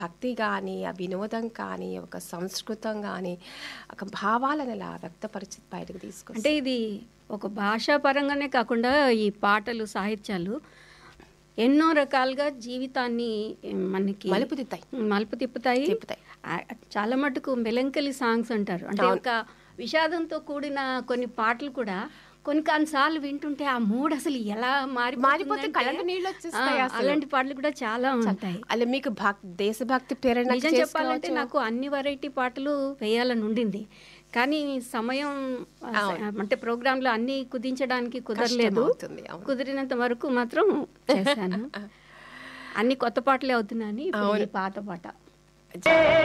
భక్తి కానీ ఆ వినోదం కానీ ఒక సంస్కృతం కానీ ఒక భావాలను ఇలా వ్యక్తపరిచి బయటకు తీసుకొస్తే అంటే ఇది ఒక భాషా పరంగానే కాకుండా ఈ పాటలు సాహిత్యాలు ఎన్నో రకాలుగా జీవితాన్ని మనకి మలుపు తిత్తాయి మలుపు తిప్పుతాయి తిప్పుతాయి. ఆ, చాలా మటుకు మెలంకలి సాంగ్స్ అంటారు అంటే ఒక విషాదంతో కూడిన కొన్ని పాటలు కూడా కొన్ని కొన్నిసార్లు వింటుంటే ఆ మూడ్ అసలు ఎలా మారిపోతే మారిపోతుందంటే, కళ్ళంట నీళ్ళు వచ్చేస్తాయి ఆ, అసలు. అలాంటి పాటలు కూడా చాలా ఉంటాయి అలా మీకు భక్ దేశభక్తి ప్రేరణ నిజం చెప్పాలంటే నాకు అన్ని వెరైటీ పాటలు వేయాలని ఉండింది కానీ సమయం ఆ, అంటే ప్రోగ్రాంలో అన్ని కుదించడానికి కుదరలేదు కష్టమవుతుంది, అవును. కుదిరినంత వరకు మాత్రం చేశాను అన్ని కొత్త పాటలే అవుతున్నాయని ఇప్పుడు ఈ పాత పాట